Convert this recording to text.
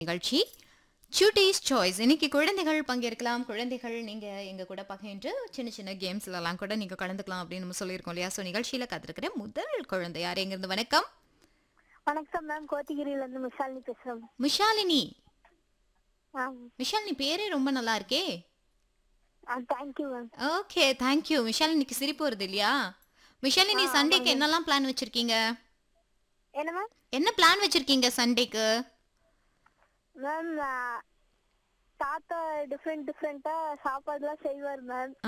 நிகழ்ச்சி சுட்டீஸ் சாய்ஸ் இன்னைக்கு குழந்தைகள் பங்கேற்கலாம் குழந்தைகள் நீங்க எங்க கூட பகிர்ந்து சின்ன சின்ன கேம்ஸ்ல எல்லாம் கூட நீங்க கலந்துக்கலாம் அப்படின்னு நம்ம சொல்லியிருக்கோம் இல்லையா ஸோ நிகழ்ச்சியில காத்திருக்கிற முதல் குழந்தை யார் எங்கிருந்து வணக்கம் வணக்கம் மேம் கோத்தகிரியில இருந்து மிஷாலினி பேசுறேன் மிஷாலினி ஆ மிஷாலினி பேரே ரொம்ப நல்லா இருக்கே ஆ தேங்க்யூ மேம் ஓகே தேங்க்யூ மிஷாலினிக்கு சிரிப்பு வருது இல்லையா மிஷாலினி சண்டேக்கு என்னெல்லாம் பிளான் வச்சிருக்கீங்க என்ன மேம் என்ன பிளான் வச்சிருக்கீங்க சண்டேக்கு மேம் தாத்தா டிஃப்ரெண்ட் டிஃப்ரெண்டா சாப்பாடுலாம் செய்வார் மேம்